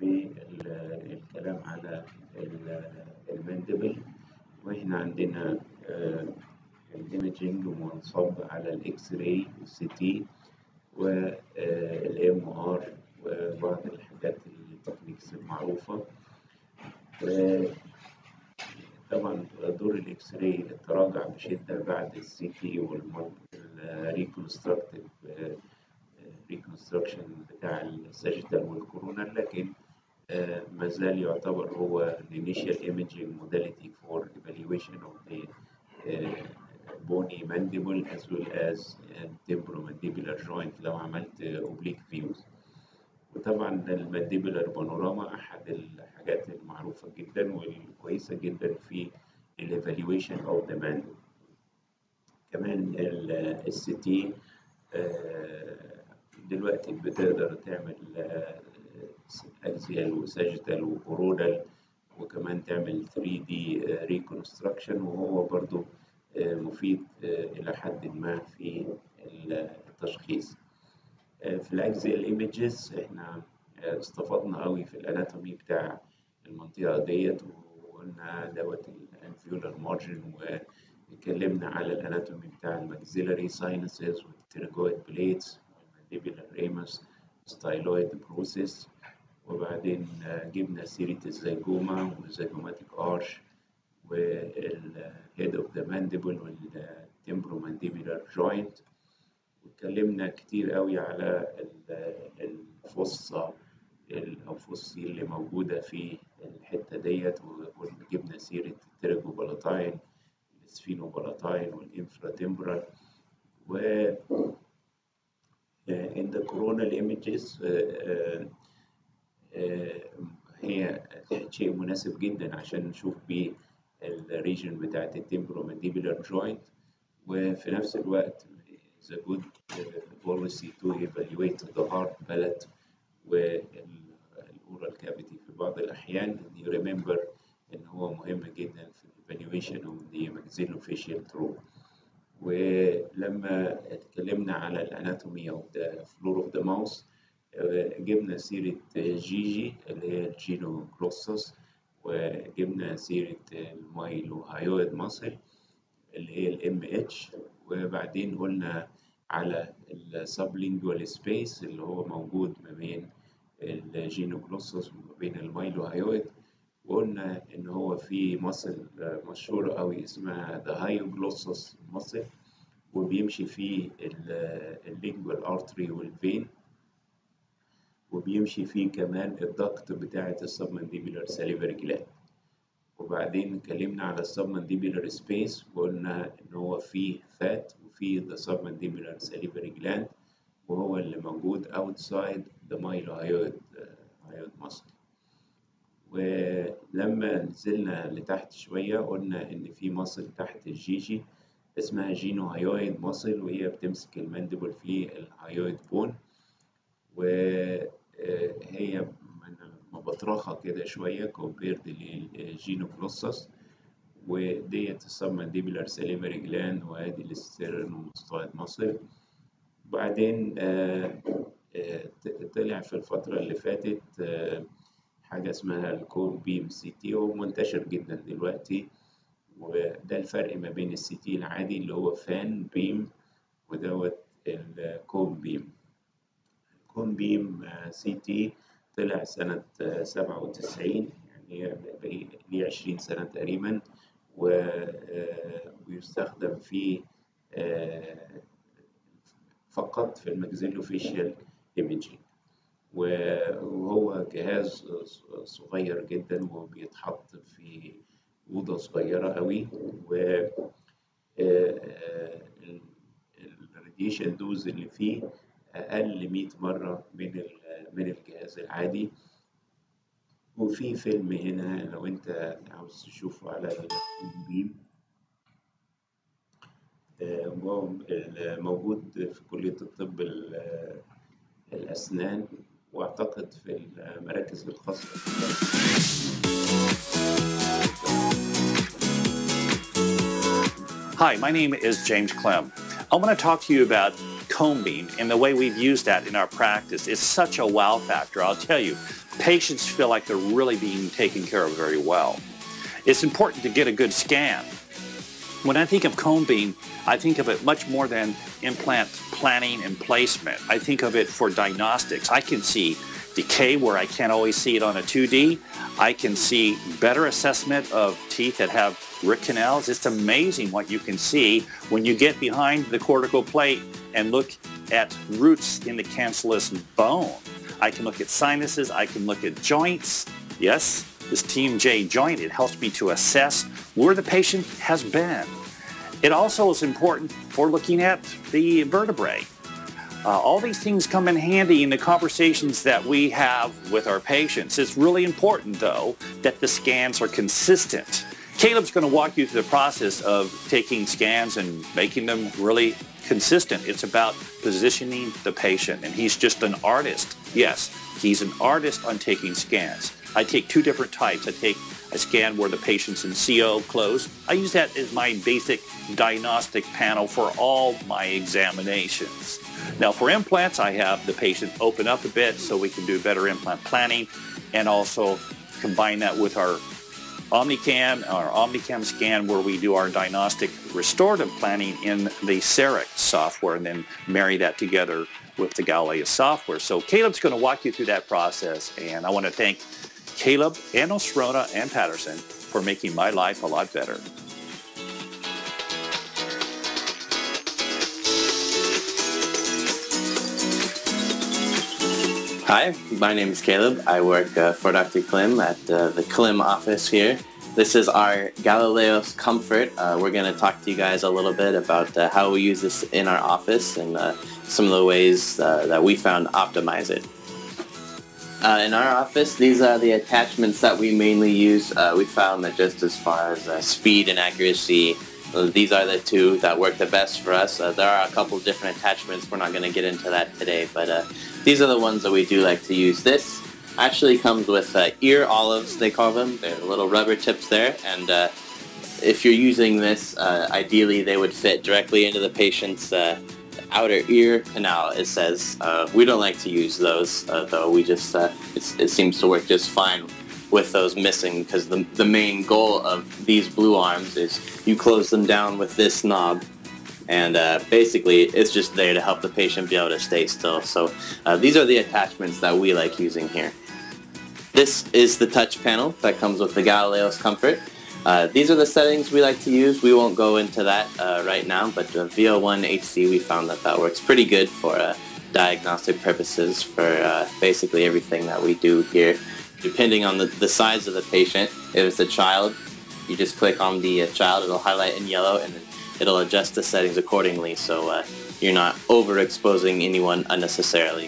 بالكلام على الماندبل واحنا عندنا الايمجنج منصب على الاكس راي والسي تي والام ار وبعض الحاجات التكنيكس المعروفة طبعا دور الاكس راي تراجع بشدة بعد السي تي والريكونستراكتيف ريكونستراكشن بتاع الساجيتال والكورونا لكن ما زال يعتبر هو الانيشال imaging modality for evaluation of the bony mandible as well as temporomandibular joint لو عملت oblique views وطبعا المانديبولار بانوراما احد الحاجات المعروفه جدا والكويسه جدا في الايفالويشن اوف ذا مانديبل كمان السي تي دلوقتي بتقدر تعمل اكزيال وساجيتال وكورونال وكمان تعمل 3 دي ريكونستراكشن وهو برضو مفيد الى حد ما في التشخيص في الاكزيال ايمجز احنا استفدنا قوي في الاناتومي بتاع المنطقه ديت وقلنا دوت الانفيولار مارجن واتكلمنا على الاناتومي بتاع الماكسيلاري ساينسز والتيرجويد بليتس والمانديبولار ريمس ستايلويد بروسيس وبعدين جبنا سيرة الزيجوما والزيجوماتيك ارش والهيد اوف ذا مانديبل والتمبرومانديبولار جوينت واتكلمنا كتير قوي على الفصة أو فصي اللي موجودة في الحتة ديت وجبنا سيرة الترجوبلاتاين السفينوبلاتاين والانفراتمبرال و in the coronal images هي شيء مناسب جدا عشان نشوف بيه الريجن بتاعت التمبرومانديبولار جوينت وفي نفس الوقت is a good policy to evaluate the heart palate والأورال كافيتي في بعض الأحيان you remember إن هو مهم جدا في evaluation of the maxillofacial trauma ولما اتكلمنا على الاناتومي او ذا فلور اوف ذا ماوس جبنا سيرة جيجي اللي هي الجينو كلوسس وجبنا سيرة المايلو هايويد ماسل اللي هي الام اتش وبعدين قلنا على السبلينجوال سبيس اللي هو موجود ما بين الجينو كلوسس وما بين المايلو هايويد وقلنا ان هو في مصل مشهورة قوي اسمها ذا هايوجلوسس مصل وبيمشي فيه اللينجوال ارتري والفين وبيمشي فيه كمان الضغط بتاعة السبمنديبولار ساليفري جلاند وبعدين اتكلمنا على السبمنديبولار سبيس وقلنا ان هو فيه فات وفيه ذا سبمنديبولار ساليفري جلاند وهو اللي موجود outside the myelohyoid hyoid muscle ولما نزلنا لتحت شوية قلنا إن في مصل تحت الجيجي اسمها جينو هايويد مصل وهي بتمسك المانديبل في الهايويد بون وهي مبطرخة كده شوية كومبيرد للجينو كلوسس وديت السبمانديبولار ساليفري جلاند وادي الستيرنوماستويد مصل وبعدين طلع في الفترة اللي فاتت حاجة اسمها الكون بيم سي تي هو منتشر جدا دلوقتي وده الفرق ما بين السي تي العادي اللي هو فان بيم ودوت الكون بيم الكون بيم سي تي طلع سنة سبعة وتسعين يعني ليه عشرين سنة تقريبا ويستخدم في فقط في الماكسيلوفيشيال ايميجينج وهو جهاز صغير جدا وبيتحط في أوضة صغيرة قوي و الراديشن دوز اللي فيه أقل 100 مرة من من الجهاز العادي وفي فيلم هنا لو أنت عاوز تشوفه على البيم موجود في كلية الطب الأسنان واعتقد في المراكز الخاصة Hi, my name is James Clem. I want to talk to you about cone beam and the way we've used that in our practice is such a wow factor. I'll tell you, patients feel like they're really being taken care of very well. It's important to get a good scan. When I think of cone beam, I think of it much more than implant planning and placement. I think of it for diagnostics. I can see decay where I can't always see it on a 2D. I can see better assessment of teeth that have root canals. It's amazing what you can see when you get behind the cortical plate and look at roots in the cancellous bone. I can look at sinuses. I can look at joints. Yes, this TMJ joint, it helps me to assess where the patient has been. It also is important for looking at the vertebrae. Uh, all these things come in handy in the conversations that we have with our patients. It's really important, though, that the scans are consistent. Caleb's going to walk you through the process of taking scans and making them really consistent. It's about positioning the patient, and he's just an artist. Yes, he's an artist on taking scans. I take two different types. I take a scan where the patient's in CO closed. I use that as my basic diagnostic panel for all my examinations. Now for implants, I have the patient open up a bit so we can do better implant planning and also combine that with our Omnicam, our Omnicam scan where we do our diagnostic restorative planning in the CEREC software and then marry that together with the Galileo software. So Caleb's going to walk you through that process and I want to thank Caleb and Osrona and Patterson for making my life a lot better. Hi, my name is Caleb. I work uh, for Dr. Klim at uh, the Klim office here. This is our Galileos Comfort. Uh, we're going to talk to you guys a little bit about uh, how we use this in our office and uh, some of the ways uh, that we found optimize it. in our office, these are the attachments that we mainly use. we found that just as far as speed and accuracy, these are the two that work the best for us. there are a couple different attachments. We're not going to get into that today, but these are the ones that we do like to use. This actually comes with uh, ear olives, they call them. They're little rubber tips there, and uh, if you're using this, uh, ideally they would fit directly into the patient's uh, outer ear canal, it says. Uh, we don't like to use those, uh, though. We just, it seems to work just fine with those missing, because the, the main goal of these blue arms is you close them down with this knob, and uh, basically it's just there to help the patient be able to stay still. So uh, these are the attachments that we like using here. This is the touch panel that comes with the Galileos Comfort. Uh, these are the settings we like to use. We won't go into that uh, right now, but uh, VO1 HD we found that that works pretty good for uh, diagnostic purposes for basically everything that we do here. Depending on the, the size of the patient, if it's a child, you just click on the child, it'll highlight in yellow, and then it'll adjust the settings accordingly so uh, you're not overexposing anyone unnecessarily.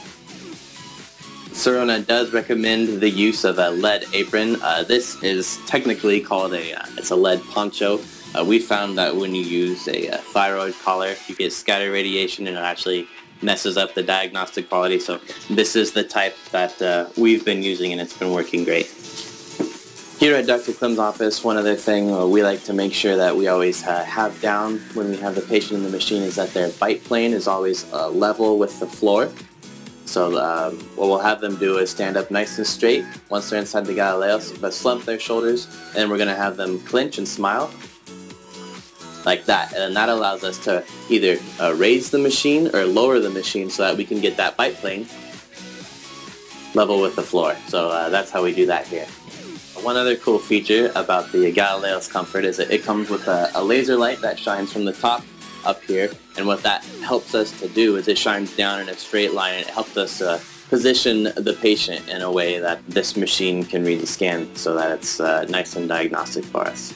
Sirona does recommend the use of a lead apron. Uh, this is technically called a, uh, it's a lead poncho. Uh, we found that when you use a, a, uh, thyroid collar, you get scatter radiation and it actually messes up the diagnostic quality. So this is the type that uh, we've been using and it's been working great. Here at Dr. Klim's office, one other thing uh, we like to make sure that we always uh, have down when we have the patient in the machine is that their bite plane is always uh, level with the floor. So um, what we'll have them do is stand up nice and straight once they're inside the Galileos, but slump their shoulders, and we're going to have them clinch and smile like that. And that allows us to either uh, raise the machine or lower the machine so that we can get that bite plane level with the floor. So uh, that's how we do that here. One other cool feature about the Galileos Comfort is that it comes with a, a, laser light that shines from the top up here and what that helps us to do is it shines down in a straight line and it helps us uh, position the patient in a way that this machine can read the scan so that it's uh, nice and diagnostic for us.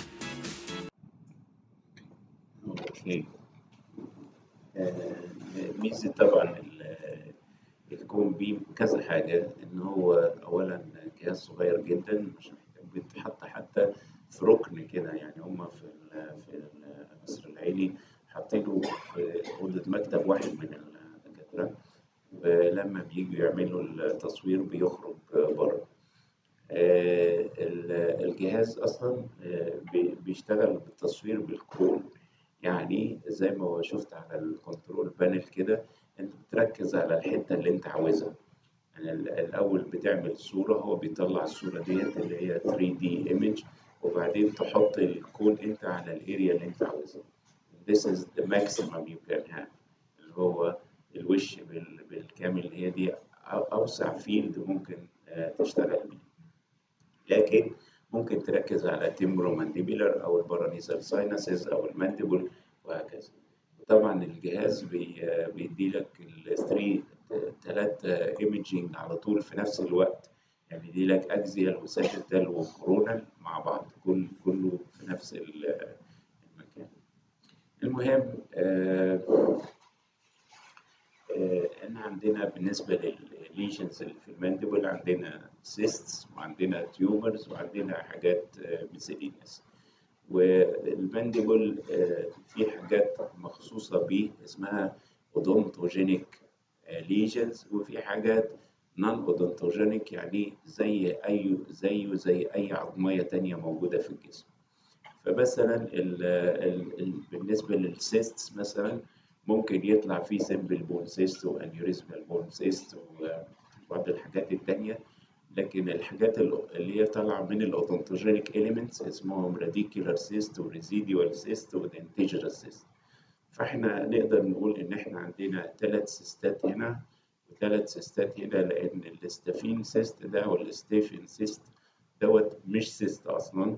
Okay. ميزة طبعا الكون بيم كذا حاجة إن هو أولا جهاز صغير جدا بيتحط حتى في ركن كده يعني هما في في مصر العيني حاطينه في أوضة مكتب واحد من الدكاترة ولما بييجوا يعملوا التصوير بيخرج بره. الجهاز أصلا بيشتغل بالتصوير بالكون يعني زي ما شفت على الكنترول بانل كده انت بتركز على الحتة اللي انت عاوزها يعني ال- الأول بتعمل صورة هو بيطلع الصورة ديت اللي هي 3D image وبعدين تحط الكود انت على الاريا اللي انت عاوزها This is the maximum you can have اللي هو الوش بال- بالكامل هي دي أ- أوسع فيلد ممكن آه، تشتغل بيه لكن ممكن تركز على تيمبرومانديبولار أو البارانيزال ساينسز أو المانديبل وهكذا طبعا الجهاز بي بيدي لك الثري ثلاث ايمجينج على طول في نفس الوقت يعني بيدي لك اكزيال وساجيتال وكورونال مع بعض كل كله في نفس ال- المكان المهم آه آه، ان عندنا بالنسبه للليجنز اللي في المانديبل عندنا سيستس وعندنا تيومرز وعندنا حاجات ميسيلينيس والمانديبل آه، في حاجات مخصوصه بيه اسمها اودونتوجينيك ليجنز وفي حاجات نون اودونتوجينيك يعني زي اي زيه زي اي عظميه تانية موجوده في الجسم فمثلا ال ال ال بالنسبه للسيستس مثلا ممكن يطلع فيه سيمبل بون سيست وانيوريزمال بون سيست وبعض الحاجات التانية لكن الحاجات ال- اللي هي طالعة من الاودونتوجينيك اليمنتس اسمهم راديكولار سيست وريزيديوال سيست ودنتيجرال سيست فاحنا نقدر نقول ان احنا عندنا ثلاث سيستات هنا وثلاث سيستات هنا لان الاستافين سيست ده والاستيفين سيست دوت مش سيست اصلا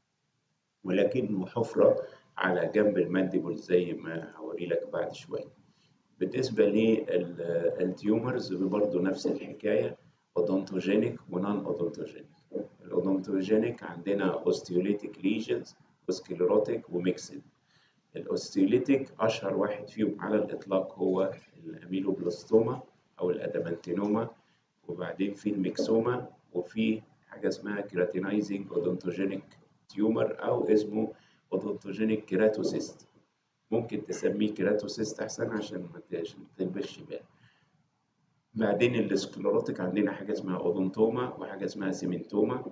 ولكنه حفرة على جنب المانديبل زي ما هوري لك بعد شوية بالنسبة للتيومرز برضه نفس الحكاية اودونتوجينيك ونون اودونتوجينيك الاودونتوجينيك عندنا اوستيوليتيك ليجنز وسكليروتيك وميكسد الاوستيوليتيك اشهر واحد فيهم على الاطلاق هو الاميلوبلاستوما او الادامانتينوما وبعدين في الميكسوما وفي حاجه اسمها كيراتينايزنج اودونتوجينيك تيومر او اسمه اودونتوجينيك كيراتوسيست ممكن تسميه كيراتوسيست احسن عشان ما تش- ما تلبسش بال بعدين السكليروتيك عندنا حاجه اسمها اودونتوما وحاجه اسمها سيمنتوما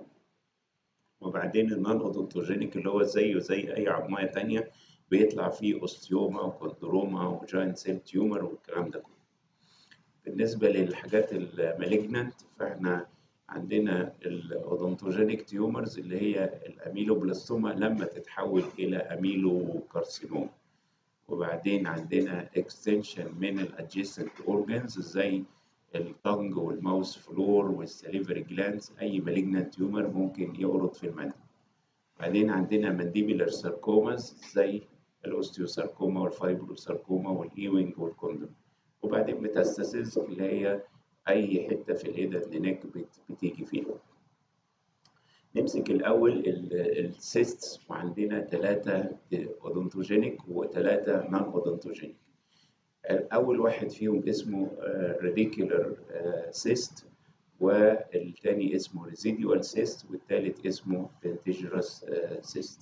وبعدين النون اودونتوجينيك اللي هو زيه زي اي عظميه تانية بيطلع فيه اوستيوما وكوندروما وجاينت سيل تيومر والكلام ده كله بالنسبه للحاجات المالجنانت فاحنا عندنا الاودونتوجينيك تيومرز اللي هي الاميلوبلاستوما لما تتحول الى اميلو كارسينوما وبعدين عندنا extension من الادجيسنت اورجانز زي التنج والماوس فلور والسليفري جلانس اي malignant تيومر ممكن يورد في المندل بعدين عندنا مانديبولار ساركوماز زي الاوستيوساركوما والفايبروساركوما والايوينج والكوندوم وبعدين ميتاستاسيز اللي هي اي حته في الايدا النيك بت- بتيجي فيها نمسك الأول السيستس وعندنا ثلاثة اودونتوجينيك وثلاثة نون اودونتوجينيك أول واحد فيهم اسمه راديكولار سيست والتاني اسمه ريزيديوال سيست والتالت اسمه دنتيجرس سيست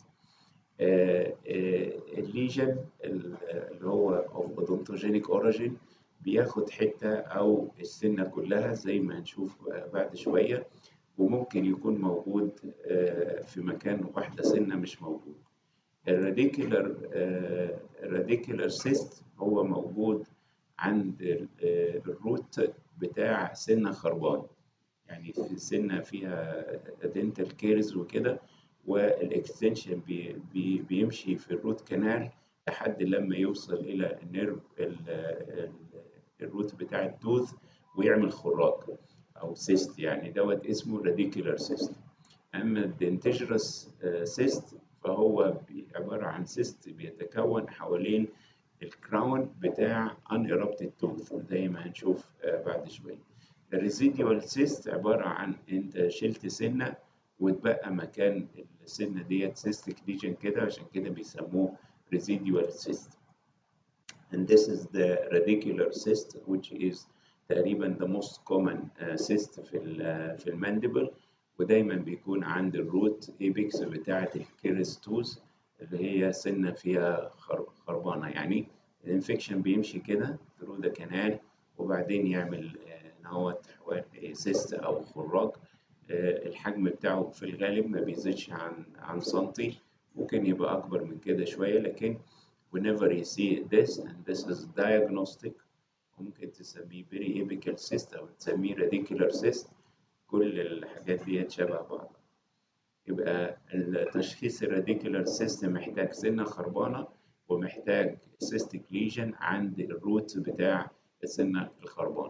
الليجن اللي هو اوف اودونتوجينيك اوريجين بياخد حتة أو السنة كلها زي ما هنشوف بعد شوية وممكن يكون موجود آه، في مكان واحدة سنة مش موجود الراديكولار الراديكولار سيست هو موجود عند ال- آه، الروت بتاع سنة خربان يعني في سنة فيها دنتال كيرز وكده والاكستنشن بي بي بيمشي في الروت كانال لحد لما يوصل إلى النيرف ال- ال- الروت بتاع التوث ويعمل خراج أو سيست يعني دوت اسمه راديكولار سيست أما الدنتجرس سيست فهو بي- عبارة عن سيست بيتكون حوالين الكراون بتاع unerupted tooth زي ما هنشوف آه، بعد شوية الريزيديوال سيست عبارة عن انت شلت سنة واتبقى مكان السنة ديت سيستيك ليجن كده عشان كده بيسموه residual cyst and this is the radicular cyst which is تقريبا the most common uh, cyst في ال في المانديبل ودايما بيكون عند الروت ايبكس بتاعة الكيرستوز اللي هي سنة فيها خر- خربانة يعني الانفكشن بيمشي كده through the canal وبعدين يعمل آه، نهوت حوالي سيست أو خراج آه، الحجم بتاعه في الغالب ما بيزيدش عن عن سنتي ممكن يبقى أكبر من كده شوية لكن whenever you see this and this is diagnostic ممكن تسميه periapical cyst أو تسميه radicular cyst كل الحاجات دي شبه بعض يبقى التشخيص الراديكولار cyst محتاج سنة خربانة ومحتاج cystic lesion عند الروت بتاع السنة الخربانة.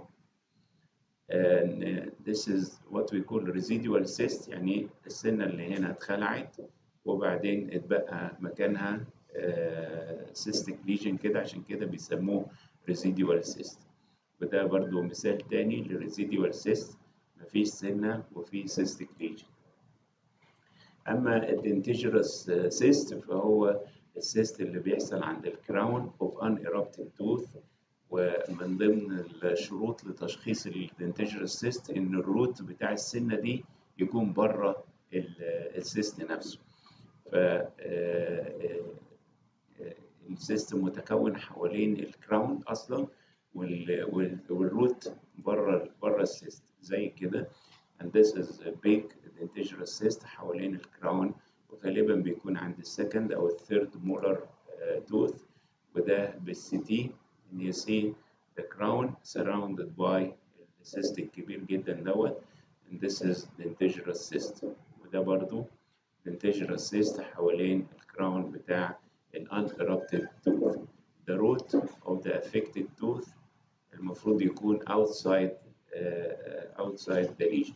And this is what we call residual cyst يعني السنة اللي هنا اتخلعت وبعدين اتبقى مكانها cystic lesion كده عشان كده بيسموه residual cyst وده برضو مثال تاني للريزيديوال cyst مفيش سنة وفي cystic lesion أما الدنتيجرس cyst فهو السيست اللي بيحصل عند الكراون اوف ان ايربتد توث ومن ضمن الشروط لتشخيص الدنتيجرس سيست ان الروت بتاع السنه دي يكون بره السيست نفسه ف السيست متكون حوالين الكراون اصلا والروت بره بره السيست زي كده and this is a big dentigerous cyst حوالين الكراون وغالبا بيكون عند السكند او الثيرد مولر توث وده بالسي تي ان you see the crown surrounded by السيست الكبير جدا دوت and this is dentigerous cyst وده برضو dentigerous cyst حوالين الكراون بتاع ال unerupted tooth the root of the affected tooth المفروض يكون outside uh, outside the lesion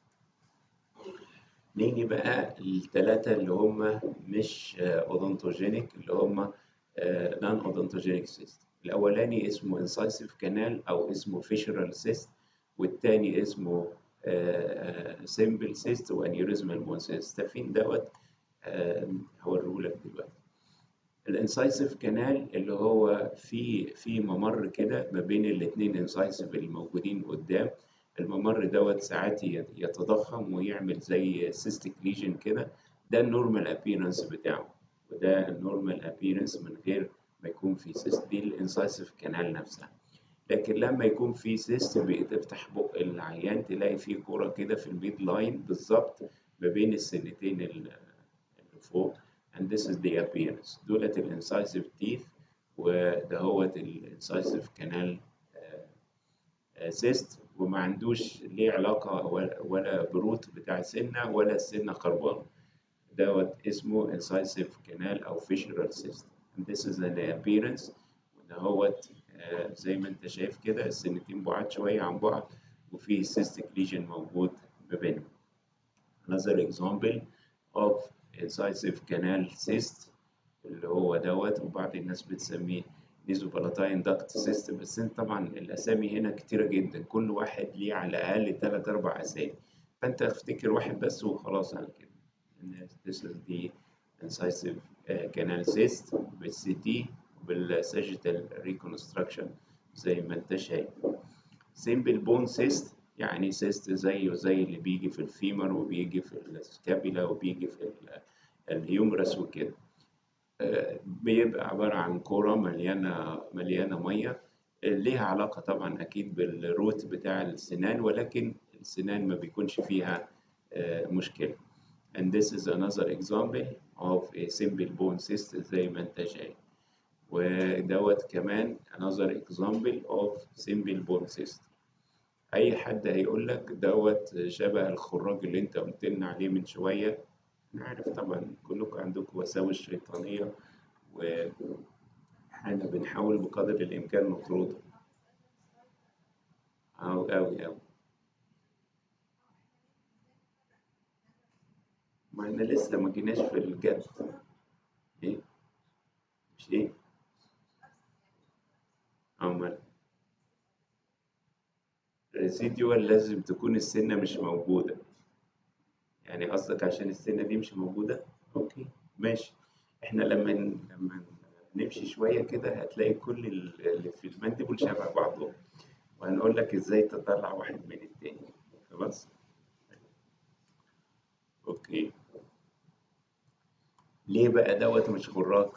نيجي بقى الثلاثة اللي هم مش اودونتوجينيك اللي هم نون اودونتوجينيك سيست الأولاني اسمه انسايسيف كانال أو اسمه فيشرال سيست والتاني اسمه سيمبل سيست وانيوريزمال بون سيست فين دوت هوريهولك دلوقتي الانسايسيف كانال اللي هو في في ممر كده ما بين الاثنين انسايسيف اللي موجودين قدام الممر دوت ساعات يتضخم ويعمل زي سيستيك ليجن كده ده النورمال ابييرنس بتاعه وده النورمال ابييرنس من غير ما يكون في سيست دي الانسايسيف كانال نفسها لكن لما يكون في سيست بتفتح بق العيان تلاقي فيه كوره كده في الميد لاين بالظبط ما بين السنتين اللي فوق and this is the appearance دولت الانسايسيف تيث وده هو الانسايسيف كانال سيست وما عندوش ليه علاقة ولا بروت بتاع سنة ولا السنة خربانة دوت اسمه incisive canal أو fissural cyst and this is an appearance وده هوت زي ما انت شايف كده السنتين بعاد شوية عن بعض وفي cystic lesion موجود ما بينهم another example of incisive canal cyst اللي هو دوت وبعض الناس بتسميه نيزوبالاتاين داكت سيستم بس انت طبعا الاسامي هنا كتيره جدا كل واحد ليه على الاقل ثلاث اربع اسامي فانت افتكر واحد بس وخلاص على كده this is the incisive canal cyst بالسي تي وبالساجيتال ريكونستراكشن زي ما انت شايف سيمبل بون سيست يعني سيست زيه زي اللي بيجي في الفيمر وبيجي في السكابيلا وبيجي في الهيومرس وكده بيبقى عبارة عن كرة مليانة مليانة مية ليها علاقة طبعا أكيد بالروت بتاع السنان ولكن السنان ما بيكونش فيها مشكلة and this is another example of a simple bone cyst زي ما انت شايف ودوت كمان another example of simple bone cyst أي حد هيقول لك دوت شبه الخراج اللي انت قلت لنا عليه من شوية أنا عارف طبعا كلكم عندكم وساوس شيطانية وإحنا بنحاول بقدر الإمكان نطردها أوي أوي أوي ما إحنا لسه ما جيناش في الجد إيه؟ مش إيه؟ أمال ريسيديوال لازم تكون السنة مش موجودة يعني قصدك عشان السنة دي مش موجودة؟ أوكي ماشي إحنا لما لما نمشي شوية كده هتلاقي كل اللي في المانديبل شبه بعضهم وهنقول لك إزاي تطلع واحد من التاني خلاص؟ أوكي ليه بقى دوت مش خراج؟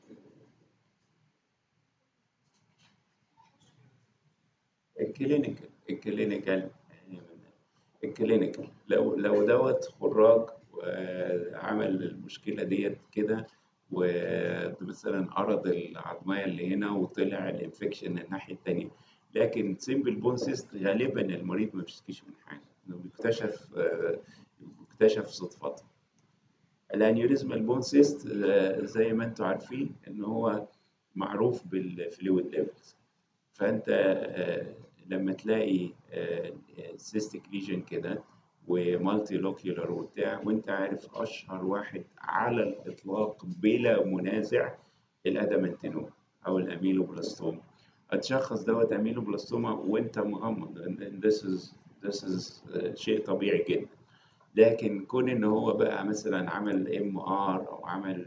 الكلينيكال الكلينيكال الكلينيكال لو لو دوت خراج وعمل المشكله ديت كده ومثلا أرض العظمية اللي هنا وطلع الانفكشن الناحية التانية لكن سيمبل بون سيست غالبا المريض ما بيشتكيش من حاجة إنه بيكتشف آه، بيكتشف صدفة الانيوريزمال بون سيست زي ما انتم عارفين ان هو معروف بالفلويد ليفلز فانت آه، لما تلاقي سيستيك ليجن كده ومالتي لوكيولر وبتاع وانت عارف اشهر واحد على الاطلاق بلا منازع الادامنتينوم او الاميلوبلاستوما هتشخص دوت اميلوبلاستوما وانت مغمض and this is this is آه، شيء طبيعي جدا لكن كون ان هو بقى مثلا عمل ام ار او عمل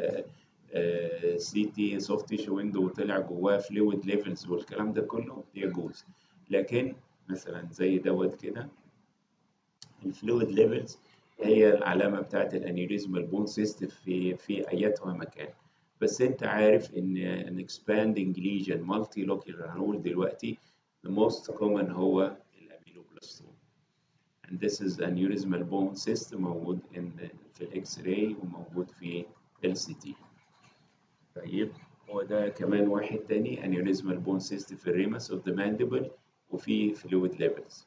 سي تي سوفت تيشو ويندو وطلع جواه فلويد ليفلز والكلام ده كله يجوز لكن مثلا زي دوت كده الفلويد ليفلز هي العلامه بتاعت الانيوريزمال بون سيست في في ايتها مكان بس انت عارف ان ان expanding lesion multi locular هنقول دلوقتي the most common هو الاميلوبلاستوما and this is aneurysmal bone cyst موجود in في الاكس راي وموجود في ال سي تي طيب هو ده كمان واحد تاني aneurysmal bone cyst في الريمس of the mandible وفي fluid levels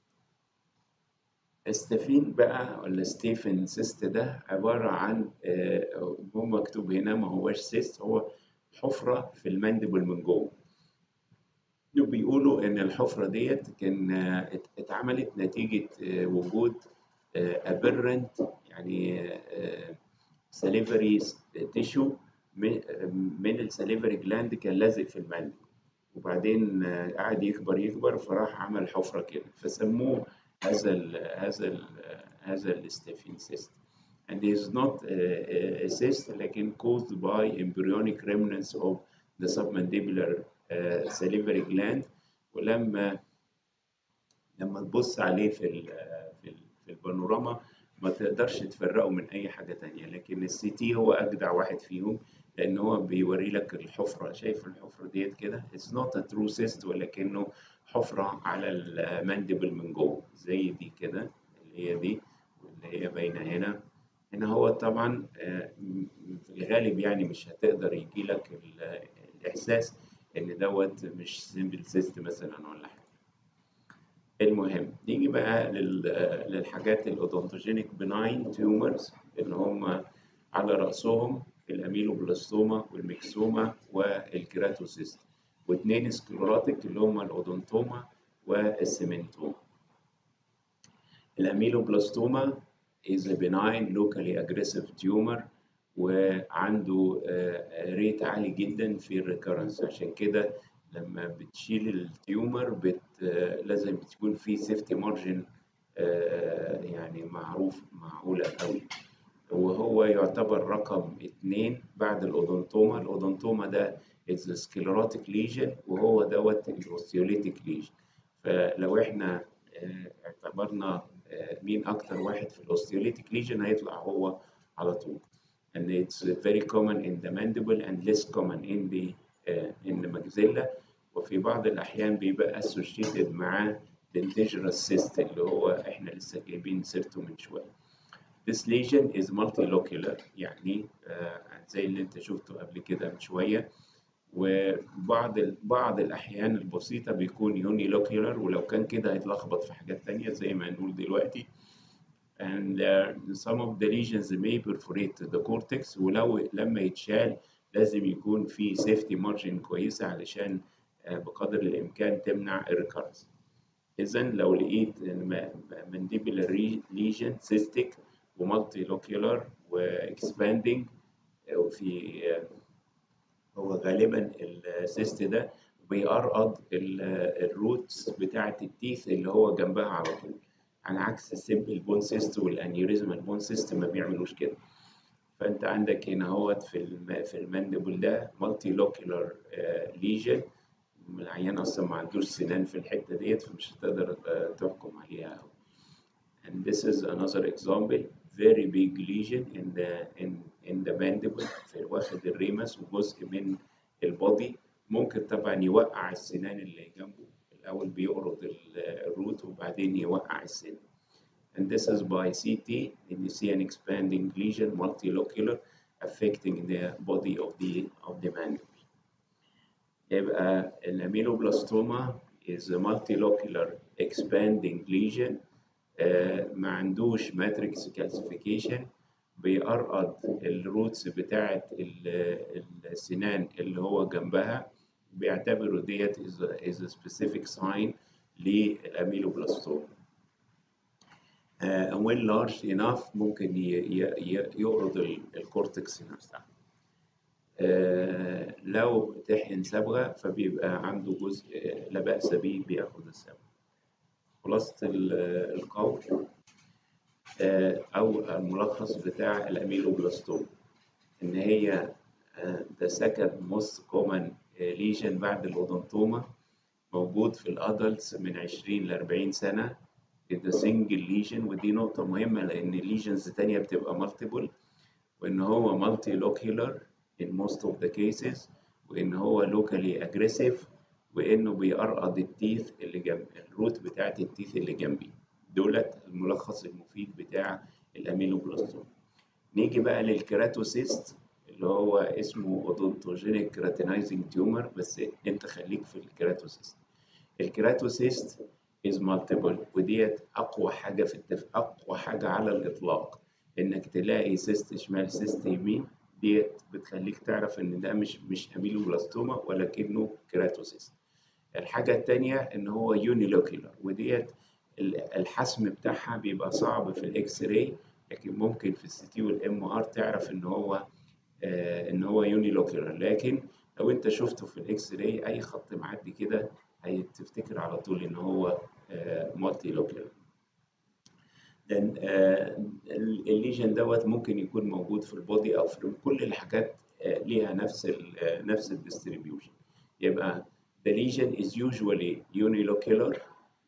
استفين بقى ولا ستيفن سيست ده عبارة عن آه، هو مكتوب هنا ما هوش سيست هو حفرة في المانديبل من جوه بيقولوا إن الحفرة ديت كان آه، ات- اتعملت نتيجة آه، وجود ابرنت يعني سليفري تيشو من السليفري جلاند كان لازق في المانديبل وبعدين آه، قعد يكبر يكبر فراح عمل حفرة كده فسموه هذا ال هذا ال هذا الاستافين سيست and it is not a, a cyst لكن caused by embryonic remnants of the submandibular uh, salivary gland ولما لما تبص عليه في ال في, ال في البانوراما ما تقدرش تفرقه من اي حاجه تانية لكن السي تي هو اجدع واحد فيهم لان هو بيوري لك الحفره شايف الحفره ديت كده it's not a true cyst ولكنه حفره على المانديبل من جوه زي دي كده اللي هي دي واللي هي باينه هنا هنا هو طبعا آه، م- في الغالب يعني مش هتقدر يجي لك الاحساس ان دوت مش سيمبل سيست مثلا ولا حاجه المهم نيجي بقى لل- للحاجات الاودونتوجينيك بناين تيومرز اللي هم على رأسهم الاميلوبلاستوما والميكسوما والكيراتوسيست واثنين سكليراتيك اللي هم الاودونتوما والسيمنتوما الاميلوبلاستوما is a benign locally aggressive tumor وعنده ريت عالي جدا في الريكرنس عشان كده لما بتشيل التيومر بت آه، لازم تكون في سيفتي مارجن يعني معروف معقولة قوي وهو يعتبر رقم اتنين بعد الأودونتوما الأودونتوما ده is a sclerotic lesion وهو دوت الاوستيوليتيك lesion فلو احنا آه، اعتبرنا آه، مين أكتر واحد في الاوستيوليتيك lesion هيطلع هو على طول and it's very common in the mandible and less common in the uh, in the maxilla وفي بعض الأحيان بيبقى associated مع dangerous cyst اللي هو احنا لسه جايبين سيرته من شوية. This lesion is multilocular يعني آه زي اللي انت شفته قبل كده من شوية وبعض ال- بعض الأحيان البسيطة بيكون unilocular ولو كان كده هيتلخبط في حاجات تانية زي ما هنقول دلوقتي and uh, some of the lesions may perforate the cortex ولو لما يتشال لازم يكون في safety margin كويسة علشان uh, بقدر الإمكان تمنع الريكارنس. إذا لو لقيت mandibular re- lesion cystic ومالتي واكسباندنج وفي uh, هو غالبا السيست ده بيقرقض الروتس بتاعة التيث اللي هو جنبها على طول على عكس السيمبل بون سيست والانيوريزمال بون سيست ما بيعملوش كده فانت عندك هنا اهوت في الم... في المانديبل ده مالتي لوكيولار ليجن العيان اصلا ما عندوش سنان في الحته ديت فمش هتقدر آه، تحكم عليها أوي. and this is another example very big lesion in the in in the mandible في واخد الريمس وجزء من البودي ممكن طبعا يوقع السنان اللي جنبه الاول بيقرض ال- الروت وبعدين يوقع السن and this is by CT and you see an expanding lesion multilocular affecting the body of the of the mandible يبقى الاميلوبلاستوما is a multilocular expanding lesion آه، ما عندوش ماتريكس calcification بيقرقض الروتس بتاعة ال- السنان اللي هو جنبها بيعتبروا ديت is a, is a specific sign للاميلوبلاستوما. Uh, when large enough ممكن ي- ي- ي- يقرض ال- الكورتكس نفسها. آه، لو تحقن صبغة فبيبقى عنده جزء آه، لا بأس به بياخد الصبغة. خلاصة ال- القول آه، أو الملخص بتاع الأميلوبلاستوم إن هي آه، the second most common آه، lesion بعد الأودونتوما موجود في الأدلتس من 20 ل 40 سنة ده single lesion ودي نقطة مهمة لأن الليجنز تانية بتبقى multiple وإن هو multilocular in most of the cases وإن هو locally aggressive وإنه بيقرقض التيث اللي جنب الروت بتاعت التيث اللي جنبي دولت الملخص المفيد بتاع الأميلوبلاستوم نيجي بقى للكيراتوسيست اللي هو اسمه اودونتوجينيك كيراتينايزنج تيومر بس انت خليك في الكيراتوسيست الكيراتوسيست از مالتيبل وديت اقوى حاجه في التف... اقوى حاجه على الاطلاق انك تلاقي سيست شمال سيست يمين ديت بتخليك تعرف ان ده مش مش اميلوبلاستوما ولكنه كيراتوسيست الحاجه التانيه ان هو يونيلوكيولار وديت ال- الحسم بتاعها بيبقى صعب في الاكس راي لكن ممكن في السي تي والام ار تعرف ان هو آه ان هو يونيلوكيولار لكن لو انت شفته في الاكس راي اي خط معدي كده هتفتكر على طول ان هو مالتي لوكيولار لان آه، الليجن دوت ممكن يكون موجود في البودي او في كل الحاجات آه، ليها نفس ال آه، نفس الديستريبيوشن يبقى the lesion is usually unilocular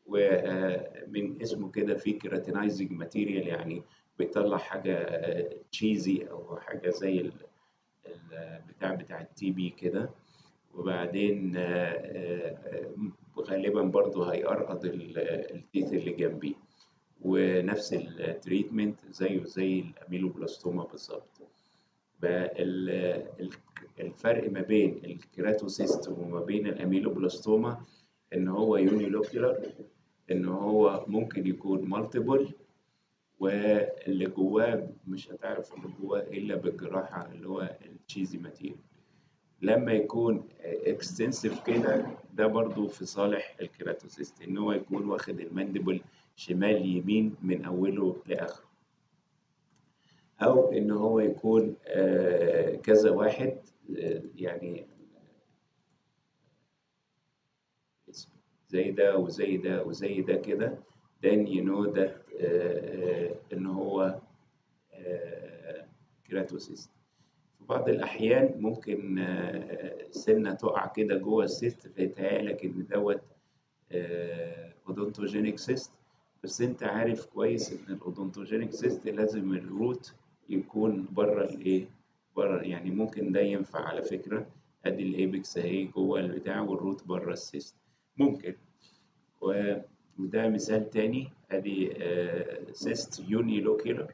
ومن اسمه كده في كيراتينايزنج ماتيريال يعني بيطلع حاجه تشيزي او حاجه زي ال- البتاع بتاع التي بي كده وبعدين آه، آه، غالبا برضو هيقرقض ال- التيث اللي جنبيه ونفس التريتمنت زيه زي الاميلوبلاستوما بالظبط بقى ال- ال- الفرق ما بين الكيراتوسيست وما بين الاميلوبلاستوما ان هو يونيلوكيولار ان هو ممكن يكون مالتيبل واللي جواه مش هتعرف اللي جواه الا بالجراحه اللي هو التشيزي ماتيريال لما يكون اكستنسيف كده ده برضو في صالح الكيراتوسيست ان هو يكون واخد المانديبل شمال يمين من اوله لاخره او ان هو يكون آه، كذا واحد آه، يعني زي ده وزي ده وزي ده كده then you know that آه، آه، ان هو كيراتوسيست في بعض الأحيان ممكن آه، سنة تقع كده جوه السيست فيتهيألك إن دوت اودونتوجينيك سيست بس أنت عارف كويس إن الأودونتوجينيك سيست لازم الروت يكون بره الإيه؟ بره يعني ممكن ده ينفع على فكرة أدي الإيبكس أهي جوه البتاع والروت بره السيست ممكن و- وده مثال تاني أدي سيست يوني لوكيلر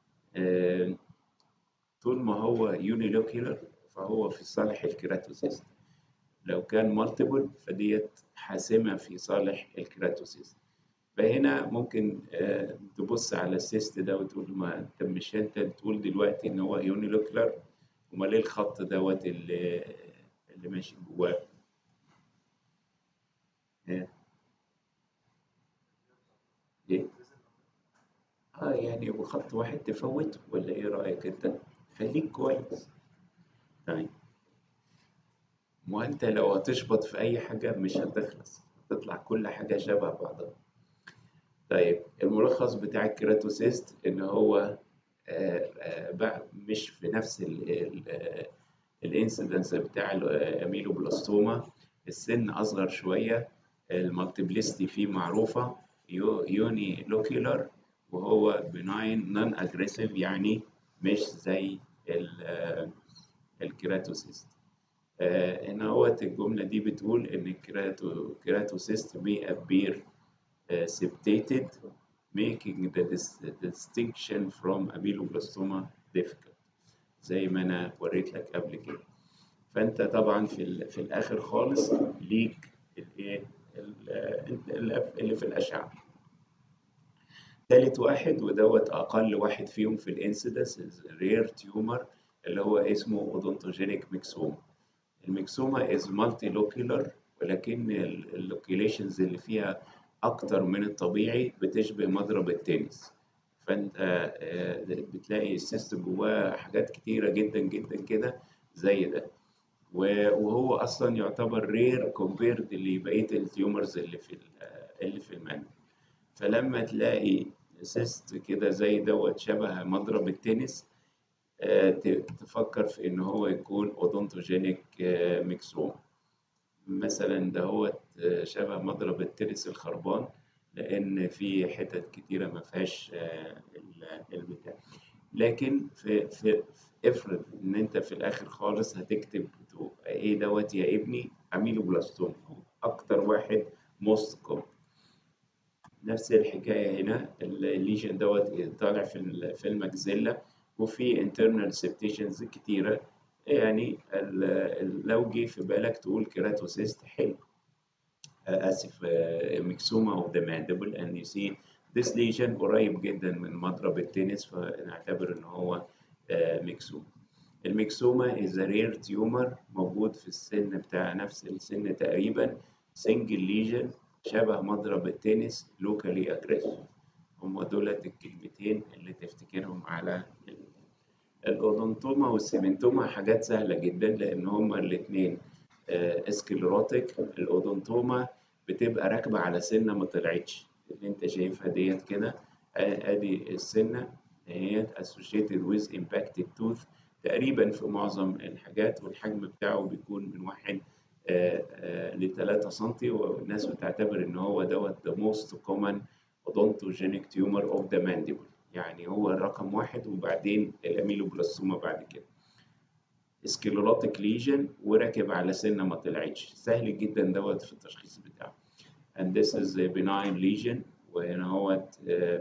طول ما هو يونيلوكيولر فهو في صالح الكيراتوسيست لو كان مالتيبل فديت حاسمة في صالح الكيراتوسيست فهنا ممكن آه، تبص على السيست ده وتقول ما انت مش انت تقول دلوقتي ان هو يونيلوكيولر امال ايه الخط دوت اللي اللي ماشي جواه آه. ايه اه يعني وخط واحد تفوته ولا ايه رأيك انت خليك كويس طيب ما انت لو هتشبط في اي حاجة مش هتخلص هتطلع كل حاجة شبه بعضها طيب الملخص بتاع الكيراتوسيست ان هو آه، آه، بقى مش في نفس الانسيدنس بتاع الاميلوبلاستوما السن اصغر شوية المالتيبلستي فيه معروفة يو- يوني لوكيولر وهو بناين نون اجريسيف يعني مش زي ال- آه، الكيراتوسيست آه، هنا هوت الجملة دي بتقول إن الكيراتو كيراتوسيست may appear uh, septated making the dis- distinction from ameloblastoma difficult زي ما انا وريت لك قبل كده فانت طبعا في ال- في الاخر خالص ليك الايه ال- ال- اللي في الاشعه تالت واحد ودوت اقل واحد فيهم في الانسيدنس رير تيومر اللي هو اسمه اودونتوجينيك ميكسوما الميكسوما از مالتي لوكيولر ولكن اللوكيليشنز اللي فيها اكتر من الطبيعي بتشبه مضرب التنس فانت آه، بتلاقي السيست جواه حاجات كتيره جدا جدا كده زي ده و- وهو اصلا يعتبر رير كومبيرد لبقيه التيومرز اللي في ال- اللي في المنهج فلما تلاقي سيست كده زي دوت شبه مضرب التنس آه، ت- تفكر في ان هو يكون اودونتوجينيك ميكسوم مثلا دهوت آه، شبه مضرب التنس الخربان لان في حتت كتيره ما فيهاش آه، ال- البتاع لكن في في افرض ان انت في الاخر خالص هتكتب تو- ايه دوت يا ابني اميلوبلاستوم اكتر واحد موست كومن نفس الحكايه هنا الليجن دوت طالع في ال- في المجزله وفي internal septations كتيره يعني ال- ال- لو جه في بالك تقول كيراتوسيست حلو آه، اسف ميكسوما اوف ذا mandible and you see this lesion قريب جدا من مضرب التنس فنعتبر ان هو ميكسوما الميكسوما is a rare tumor موجود في السن بتاع نفس السن تقريبا single lesion شبه مضرب التنس locally aggressive هم دولت الكلمتين اللي تفتكرهم على ال- الاودونتوما والسيمنتوما حاجات سهلة جدا لأن هما الاتنين اسكليروتيك الاودونتوما بتبقى راكبة على سنة ما طلعتش اللي انت شايفها ديت كده آه، ادي السنة هي associated with impacted tooth تقريبا في معظم الحاجات والحجم بتاعه بيكون من واحد ل 3 سم والناس بتعتبر ان هو دوت the most common odontogenic tumor of the mandible يعني هو الرقم واحد وبعدين الاميلوبلاستوما بعد كده سكليروتيك ليجن وراكب على سنة ما طلعتش سهل جدا دوت في التشخيص بتاعه and this is a benign lesion وهنا هوت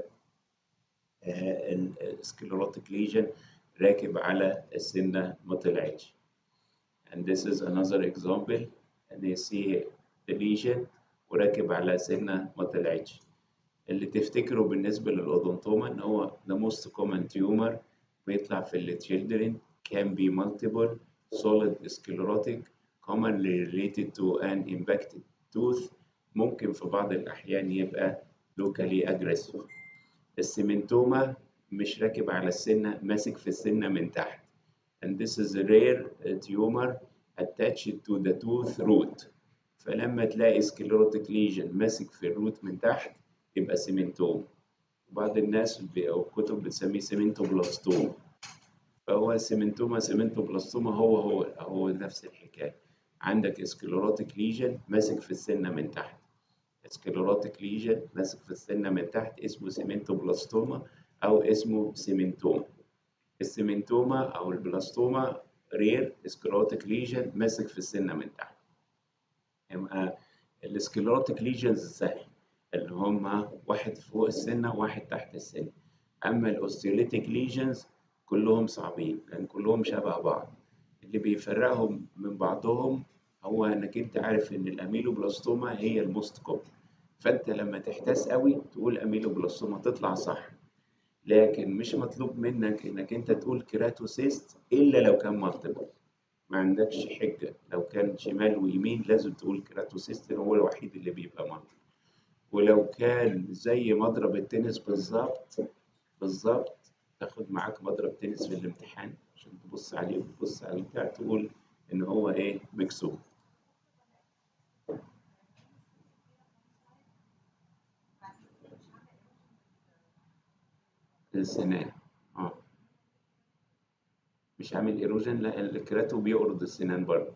السكليروتيك ليجن راكب على السنة ما طلعتش and this is another example and you see the lesion وراكب على سنة ما طلعتش اللي تفتكره بالنسبة للأودونتوما إن هو the most common tumor بيطلع في ال children can be multiple solid sclerotic commonly related to an impacted tooth ممكن في بعض الأحيان يبقى locally aggressive السيمنتوما مش راكب على السنة ماسك في السنة من تحت and this is a rare tumor attached to the tooth root فلما تلاقي سكليروتيك ليجن ماسك في الروت من تحت يبقى سيمنتوم بعض الناس ب- أو الكتب بتسميه سيمنتوبلاستوم فهو سيمنتوما سيمنتوبلاستوما هو هو هو نفس الحكاية عندك سكليروتيك ليجن ماسك في السنة من تحت سكليروتيك ليجن ماسك في السنة من تحت اسمه سيمنتوبلاستوما أو اسمه سيمنتوم السيمنتوما أو البلاستوما رير سكليروتيك ليجن ماسك في السنة من تحت يبقى السكليروتيك ليجنز سهل اللي هم واحد فوق السنة وواحد تحت السنة أما الأوستيوليتيك ليجنز كلهم صعبين لأن كلهم شبه بعض اللي بيفرقهم من بعضهم هو إنك أنت عارف إن الأميلوبلاستوما هي الموست كومن فأنت لما تحتاس قوي تقول أميلوبلاستوما تطلع صح لكن مش مطلوب منك إنك أنت تقول كيراتوسيست إلا لو كان مالتيبل ما عندكش حجة لو كان شمال ويمين لازم تقول كيراتوسيست هو الوحيد اللي بيبقى مالتيبل ولو كان زي مضرب التنس بالظبط بالظبط تاخد معاك مضرب تنس في الامتحان عشان تبص عليه وتبص على البتاع تقول ان هو ايه مكسور السنان اه مش عامل ايروجن لا الكراتو بيقرض السنان برضه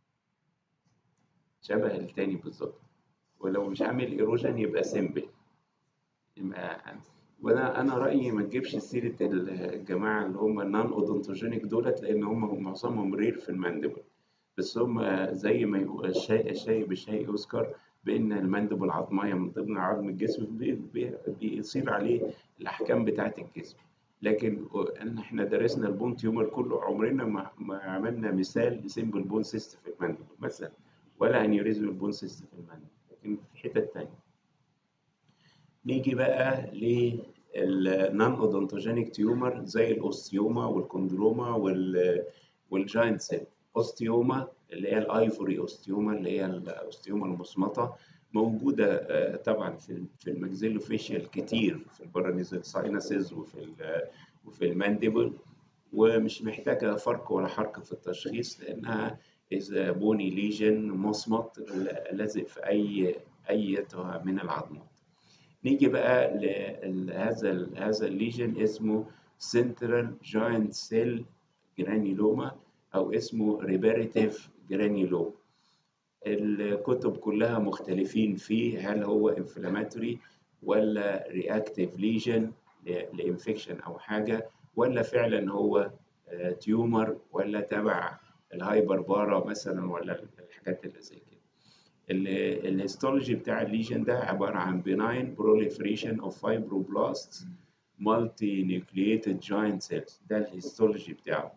شبه التاني بالظبط ولو مش عامل ايروجن يبقى سيمبل يبقى وانا انا رايي ما تجيبش سيره الجماعه اللي هم النون اودونتوجينيك دولت لان هم معظمهم رير في الماندبل بس هم زي ما يقول الشيء الشيء بالشيء يذكر بان الماندبل عظميه من ضمن عظم الجسم بي- بي- بيصير عليه الاحكام بتاعه الجسم لكن ان احنا درسنا البون تيومر كله عمرنا ما, ما عملنا مثال لسيمبل بون سيست في المندل مثلا ولا انيوريزم البون سيست في المندل لكن في حتت تانية نيجي بقى للنون اودونتوجينيك تيومر زي الاوستيوما والكوندروما وال والجاينت سيل اوستيوما اللي هي الايفوري اوستيوما اللي هي الاوستيوما المصمطه موجوده آه، طبعا في في الماكسيلوفيشيال كتير في البارانيزال ساينسز وفي ال- وفي المانديبل ومش محتاجه فرق ولا حركه في التشخيص لانها إذا بوني ليجن مصمت لازق في اي اي من العظمات نيجي بقى لهذا هذا الليجن اسمه سنترال جاينت سيل جرانيلوما او اسمه ريبيريتيف جرانيلوما الكتب كلها مختلفين فيه هل هو انفلاماتوري ولا رياكتيف ليجن لانفكشن او حاجه ولا فعلا هو تيومر ولا تبع الهايبر بارا مثلا ولا الحاجات اللي زي كده ال- الهيستولوجي بتاع الليجن ده عباره عن benign proliferation of fibroblasts multi nucleated giant cells ده الهيستولوجي بتاعه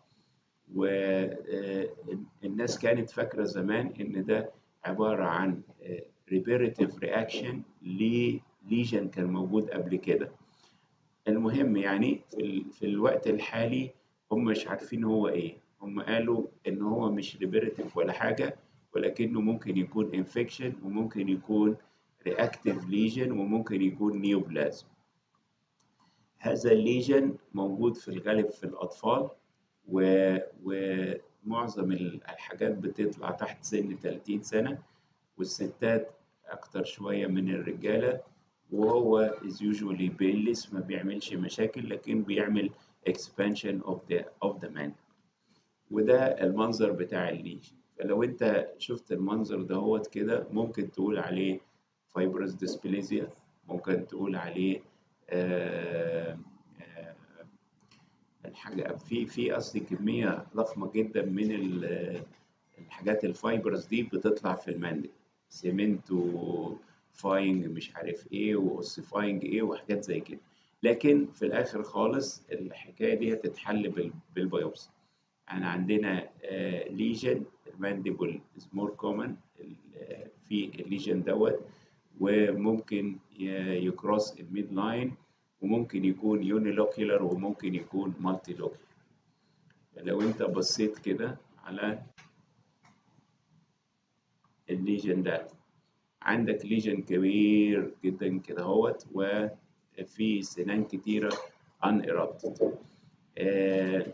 والناس كانت فاكره زمان ان ده عباره عن reparative reaction لليجن كان موجود قبل كده المهم يعني في, ال... في الوقت الحالي هم مش عارفين هو ايه هم قالوا ان هو مش ريبيرتيف ولا حاجه ولكنه ممكن يكون انفكشن وممكن يكون رياكتيف ليجن وممكن يكون نيوبلازم هذا الليجن موجود في الغالب في الاطفال و... ومعظم الحاجات بتطلع تحت سن 30 سنه والستات اكتر شويه من الرجاله وهو is usually painless ما بيعملش مشاكل لكن بيعمل expansion of the of the man وده المنظر بتاع الليجن فلو انت شفت المنظر دهوت كده ممكن تقول عليه fibrous dysplasia ممكن تقول عليه آه آه الحاجة في في قصدي كمية ضخمة جدا من الحاجات الفايبرز دي بتطلع في المندل سيمنتو فاينج مش عارف ايه واوسيفاينج ايه وحاجات زي كده لكن في الاخر خالص الحكايه دي هتتحل بالبيوبسي يعني عندنا ليجن المانديبل از مور كومن في الليجن دوت وممكن يكروس الميد لاين وممكن يكون يونيلوكيولر وممكن يكون مالتي لوكيولر لو انت بصيت كده على الليجن ده عندك ليجن كبير جدا كده اهوت وفي سنان كتيرة unerupted آه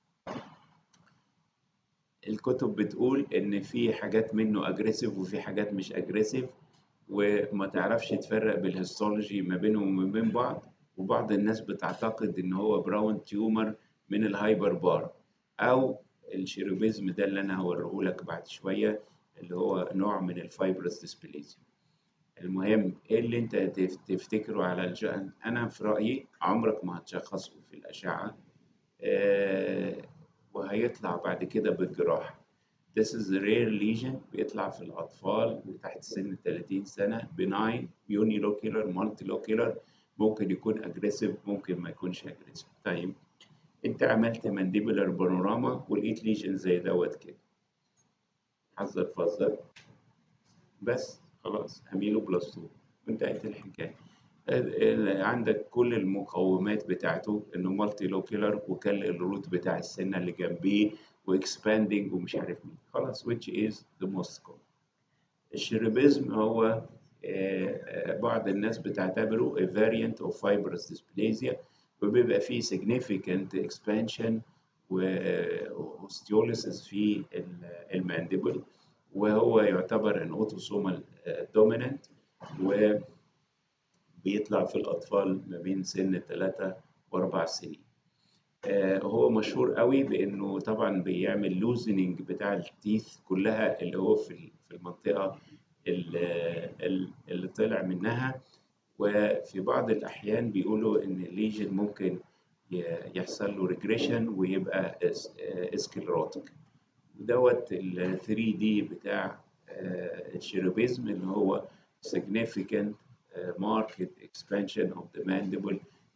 الكتب بتقول ان في حاجات منه اجريسيف وفي حاجات مش اجريسيف وما تعرفش تفرق بالهيستولوجي ما بينهم وما بين بعض وبعض الناس بتعتقد ان هو براون تيومر من الهايبر بار او الشيروبيزم ده اللي انا هوريه لك بعد شويه اللي هو نوع من الفايبرس ديسبليزيا المهم ايه اللي انت تفتكره على الجهل انا في رايي عمرك ما هتشخصه في الاشعه آه وهيطلع بعد كده بالجراحه This is a rare lesion بيطلع في الأطفال تحت سن 30 سنة benign unilocular multilocular ممكن يكون aggressive ممكن ما يكونش aggressive طيب أنت عملت mandibular بانوراما ولقيت ليجن زي دوت كده حذر فذر بس خلاص أميله بلس 2 وانتهت الحكاية عندك كل المقومات بتاعته انه مالتي لوكيلر وكل الروت بتاع السنه اللي جنبيه واكسباندنج ومش عارف مين خلاص which is the most common الشيربيزم هو بعض الناس بتعتبره a variant of fibrous dysplasia وبيبقى فيه significant expansion واوستيوليسيس في المانديبل وهو يعتبر ان اوتوسومال دومينانت و بيطلع في الأطفال ما بين سن 3 وأربع سنين آه هو مشهور قوي بأنه طبعا بيعمل لوزننج بتاع التيث كلها اللي هو في في المنطقة اللي, اللي طلع منها وفي بعض الأحيان بيقولوا إن الليجن ممكن يحصل له ريجريشن ويبقى اسكلروتيك دوت ال 3 دي بتاع آه الشيروبيزم اللي هو significant marked expansion of the mandible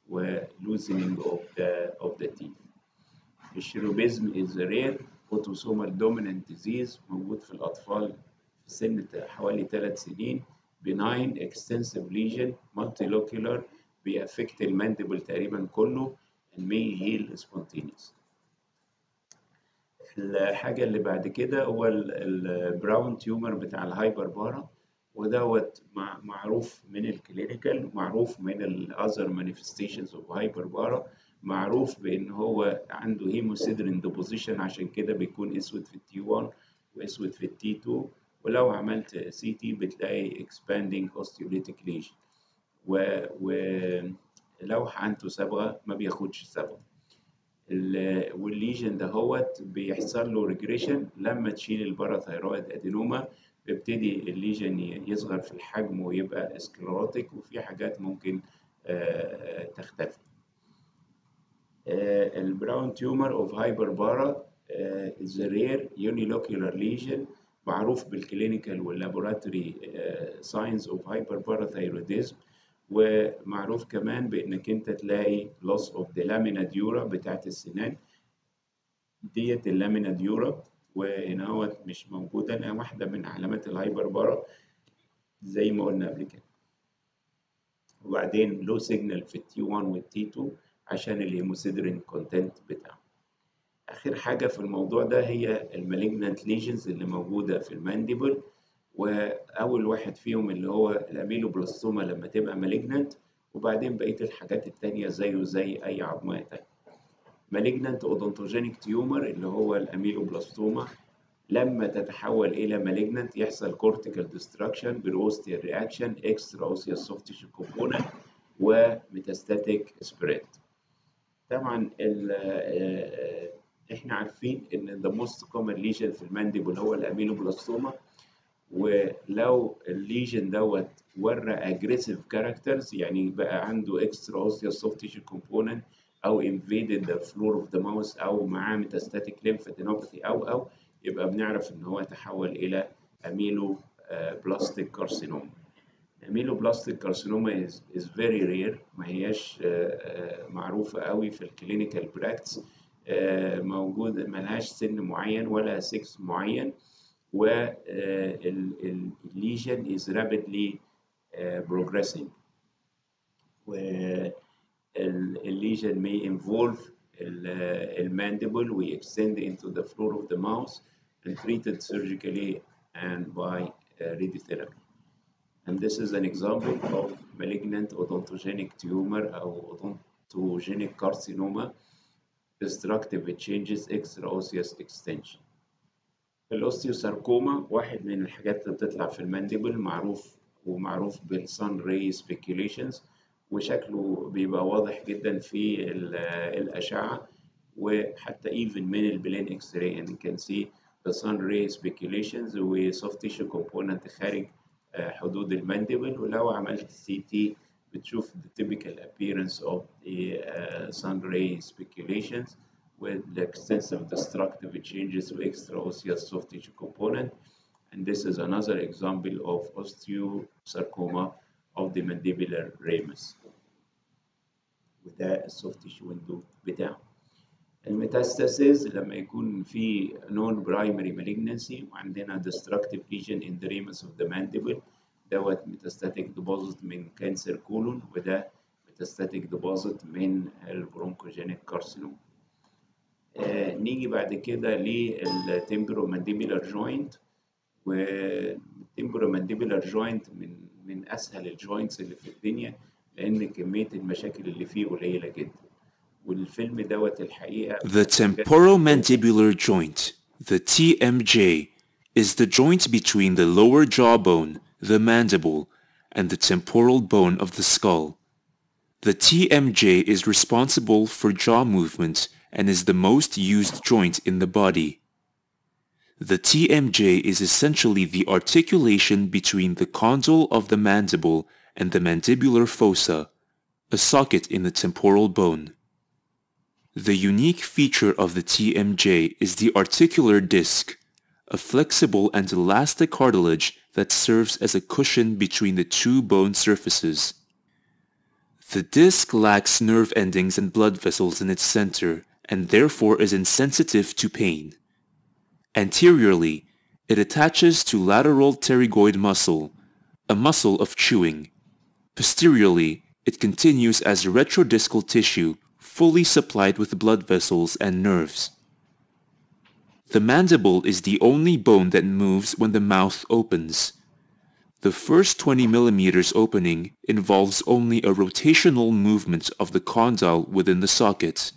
و loosening of the of the teeth. الشيروبيزم is a rare autosomal dominant disease موجود في الأطفال في سن حوالي ثلاث سنين benign extensive lesion multilocular بيأفكت المانديبل تقريبا كله and may heal spontaneous. الحاجة اللي بعد كده هو البراون تيومر بتاع الهايبر بارا ودوت مع- معروف من الكلينيكال معروف من الاذر مانيفستيشنز اوف هايبر بارا معروف بان هو عنده هيموسيدرين ديبوزيشن عشان كده بيكون اسود في التي 1 واسود في التي 2 ولو عملت سي تي بتلاقي expanding osteolytic lesion و ولو عنده صبغه ما بياخدش صبغه ال- والليجن دهوت بيحصل له ريجريشن لما تشيل الباراثايرويد ادينوما بيبتدي الليجن ي- يصغر في الحجم ويبقى سكلروتيك وفي حاجات ممكن آه، تختفي آه، البراون تيومر اوف هايبر بارا is a rare unilocular lesion معروف بالكلينيكال واللابوراتوري ساينز اوف هايبر باراثايروديزم ومعروف كمان بانك انت تلاقي loss of the lamina dura بتاعت السنان ديت اللامينا ديورا وهنا هو مش موجودة لأنها واحدة من علامات الهايبر بارا زي ما قلنا قبل كده وبعدين لو سيجنال في التي 1 والتي 2 عشان الهيموسيدرين كونتنت بتاعه آخر حاجة في الموضوع ده هي المالجنانت ليجنز اللي موجودة في المانديبل وأول واحد فيهم اللي هو الأميلوبلاستوما لما تبقى مالجنانت وبعدين بقية الحاجات التانية زيه زي أي عظمية تانية malignant odontogenic tumor اللي هو الأميلوبلاستوما لما تتحول إلى malignant يحصل cortical destruction بالوستيال reaction extra osseous soft tissue component وميتاستاتيك spread طبعا ال آه، احنا عارفين ان the most common lesion في المانديبل هو الاميلوبلاستوما ولو الليجن دوت ورى aggressive characters يعني بقى عنده extra osseous soft tissue component او invaded the floor of the mouth او معاه metastatic lymphadenopathy او او يبقى بنعرف ان هو تحول الى اميلو بلاستيك carcinoma amyloblastic carcinoma is, is very rare ما هياش آه، آه، معروفة قوي في الكلينيكال براكتس موجود ملهاش سن معين ولا سكس معين والليجن is rapidly آه، progressing والليجن may involve المانديبل we extend into the floor of the mouth and treated surgically and by uh, radiotherapy. And this is an example of malignant odontogenic tumor أو odontogenic carcinoma destructive changes extraosseous extension. الاوستيوساركوما واحد من الحاجات اللي بتطلع في المانديبل معروف ومعروف بالسان راي سبيكيوليشنز وشكله بيبقى واضح جدا في ال- الأشعة وحتى even من البلين اكس راي يعني can see the sun ray speculations و soft tissue component خارج آه، حدود المانديبل ولو عملت سي تي بتشوف the typical appearance of the uh, sun ray speculations with the extensive destructive changes to extraosseous soft tissue component and this is another example of osteosarcoma of the mandibular ramus وده السوفت تيشو ويندو بتاعه الميتاستاسيز لما يكون في non primary malignancy وعندنا destructive lesion in the ramus of the mandible دوت metastatic deposit من كانسر كولون وده metastatic deposit من البرونكوجينيك كارسينوم آه نيجي بعد كده للتمبرومانديبولار جوينت والتمبرومانديبولار جوينت من من اسهل الجوينتس اللي في الدنيا لان كميه المشاكل اللي فيه قليله جدا والفيلم دوت الحقيقه The temporomandibular joint, the TMJ, is the joint between the lower jawbone, the mandible, and the temporal bone of the skull. The TMJ is responsible for jaw movement and is the most used joint in the body. The TMJ is essentially the articulation between the condyle of the mandible and the mandibular fossa, a socket in the temporal bone. The unique feature of the TMJ is the articular disc, a flexible and elastic cartilage that serves as a cushion between the two bone surfaces. The disc lacks nerve endings and blood vessels in its center and therefore is insensitive to pain. Anteriorly, it attaches to lateral pterygoid muscle, a muscle of chewing. Posteriorly, it continues as retrodiscal tissue fully supplied with blood vessels and nerves. The mandible is the only bone that moves when the mouth opens. The first 20 millimeters opening involves only a rotational movement of the condyle within the socket.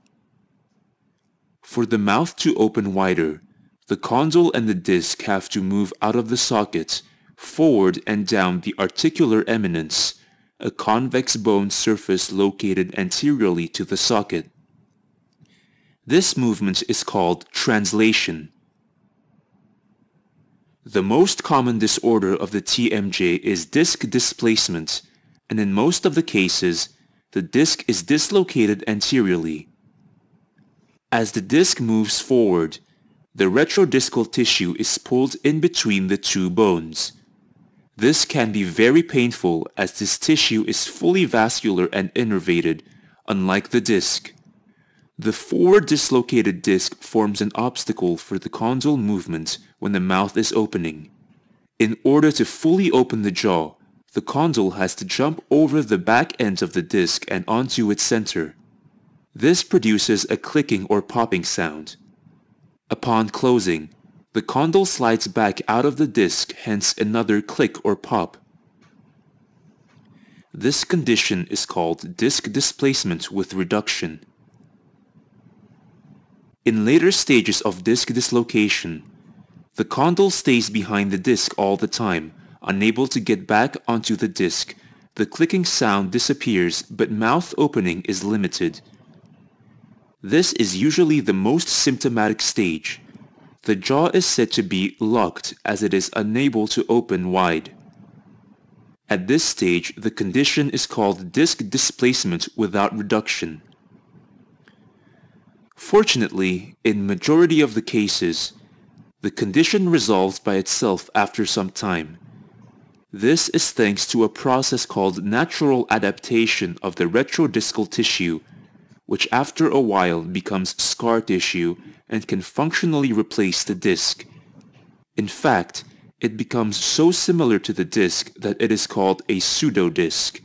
For the mouth to open wider, the condyle and the disc have to move out of the socket, forward and down the articular eminence, a convex bone surface located anteriorly to the socket. This movement is called translation. The most common disorder of the TMJ is disc displacement, and in most of the cases, the disc is dislocated anteriorly. As the disc moves forward, the retrodiscal tissue is pulled in between the two bones. This can be very painful as this tissue is fully vascular and innervated, unlike the disc. The forward dislocated disc forms an obstacle for the condyle movement when the mouth is opening. In order to fully open the jaw, the condyle has to jump over the back end of the disc and onto its center. This produces a clicking or popping sound. Upon closing, the condyle slides back out of the disc, hence another click or pop. This condition is called disc displacement with reduction. In later stages of disc dislocation, the condyle stays behind the disc all the time, unable to get back onto the disc. The clicking sound disappears, but mouth opening is limited. This is usually the most symptomatic stage. The jaw is said to be locked as it is unable to open wide. At this stage, the condition is called disc displacement without reduction. Fortunately, in majority of the cases, the condition resolves by itself after some time. This is thanks to a process called natural adaptation of the retrodiscal tissue, which after a while becomes scar tissue and can functionally replace the disc. In fact, it becomes so similar to the disc that it is called a pseudodisc.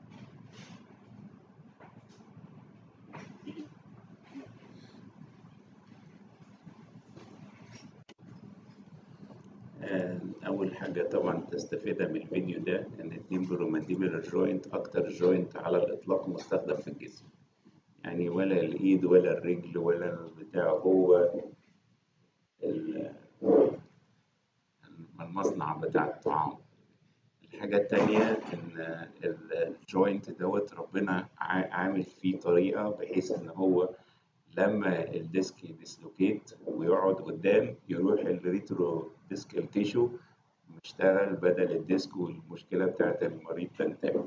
آه، أول حاجة طبعا تستفيدها من الفيديو ده إن التمبرومانديبولار جوينت أكتر جوينت على الإطلاق مستخدم في الجسم يعني ولا الإيد ولا الرجل ولا البتاع هو ال- المصنع بتاع الطعام الحاجة التانية إن الجوينت دوت ربنا عا- عامل فيه طريقة بحيث إن هو لما الديسك يديسلوكيت ويقعد قدام يروح الريترو ديسكال تيشو مشتغل بدل الديسك والمشكلة بتاعت المريض تنتهي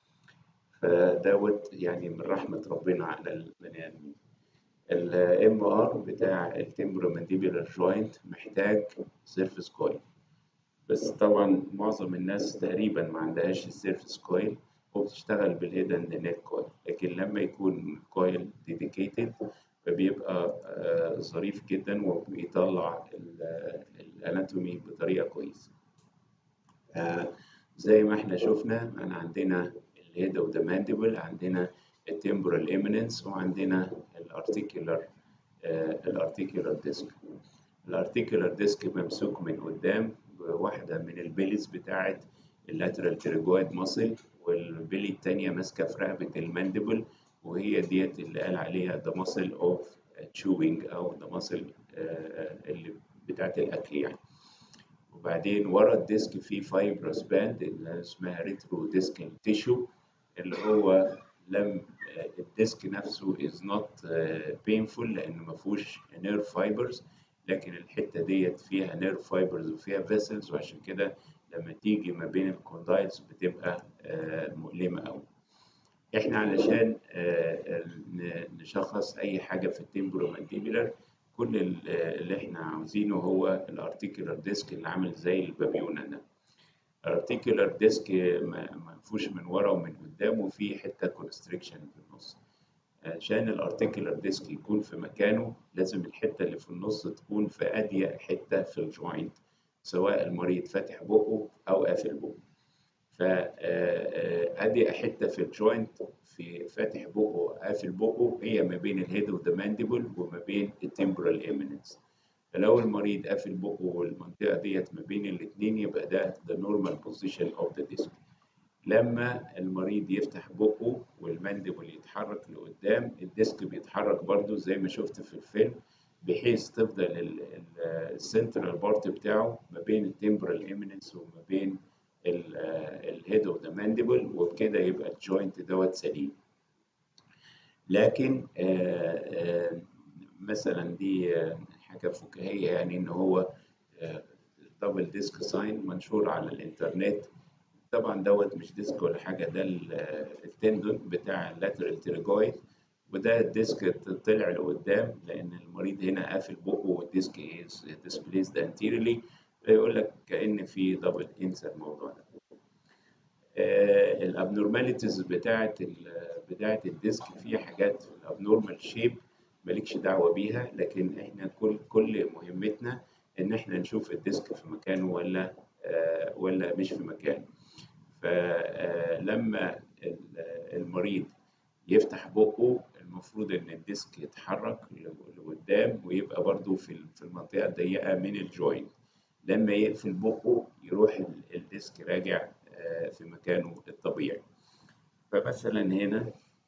فدوت يعني من رحمة ربنا على البني آدمين الام ار بتاع التمبرومانديبولار جوينت محتاج سيرفيس كويل بس طبعا معظم الناس تقريبا ما عندهاش السيرفيس كويل وبتشتغل بالهيدن نت كويل لكن لما يكون كويل ديديكيتد فبيبقى آه، ظريف جدا وبيطلع ال- الاناتومي بطريقه كويسه آه، زي ما احنا شفنا انا عندنا الهيد اوف ذا مانديبل عندنا التمبرال ايميننس وعندنا الارتيكولار الارتيكولار ديسك الارتيكولار ديسك ممسوك من قدام بواحده من البيليز بتاعه اللاترال تريجويد ماسل والبيلي التانية ماسكة في رقبة المانديبل وهي ديت اللي قال عليها the muscle of chewing أو the muscle آه، اللي بتاعت الأكل يعني وبعدين ورا الديسك في فايبرس باند اللي اسمها ريترو ديسكال تيشو اللي هو لم آه، الديسك نفسه is not آه، painful لأنه ما فيهوش نيرف فايبرز لكن الحتة ديت فيها نيرف فايبرز وفيها فيسلز وعشان كده لما تيجي ما بين الكوندايلز بتبقى آه، مؤلمة أوي. احنا علشان آه، ن- نشخص اي حاجه في التمبرومانديبولار كل ال- اللي احنا عاوزينه هو الارتيكولار ديسك اللي عامل زي البابيونه ده الارتيكولار ديسك منفوش من ورا ومن قدام وفي حته كونستريكشن في النص عشان الارتيكولار ديسك يكون في مكانه لازم الحته اللي في النص تكون في اضيق حته في الجوينت سواء المريض فاتح بقه او قافل بقه فأضيق حته في الجوينت في فاتح بقه قافل بقه هي ما بين الهيد والمانديبل وما بين التمبرال ايميننس فلو المريض قافل بقه والمنطقه ديت ما بين الاثنين يبقى ده the normal position of the disc لما المريض يفتح بقه والمانديبل يتحرك لقدام الديسك بيتحرك برضو زي ما شفت في الفيلم بحيث تفضل السنترال بارت بتاعه ما بين التمبرال ايميننس وما بين الهيد اوف ذا مانديبل وبكده يبقى الجوينت دوت سليم لكن آآ آآ مثلا دي حاجه فكاهيه يعني ان هو دبل ديسك ساين منشور على الانترنت طبعا دوت مش ديسك ولا حاجه ده التندون بتاع اللاترال تيرجويد وده الديسك طلع لقدام لان المريض هنا قافل بقه والديسك از ديسبليسد انتيريلي فيقول لك كان في دبل انسى الموضوع ده آه الابنورماليتيز بتاعه بتاعه الديسك في حاجات في الابنورمال شيب مالكش دعوه بيها لكن احنا كل كل مهمتنا ان احنا نشوف الديسك في مكانه ولا آه ولا مش في مكانه فلما المريض يفتح بقه المفروض ان الديسك يتحرك لقدام ويبقى برضو في المنطقه الضيقه من الجوينت لما يقفل بقه يروح الديسك راجع في مكانه الطبيعي فمثلا هنا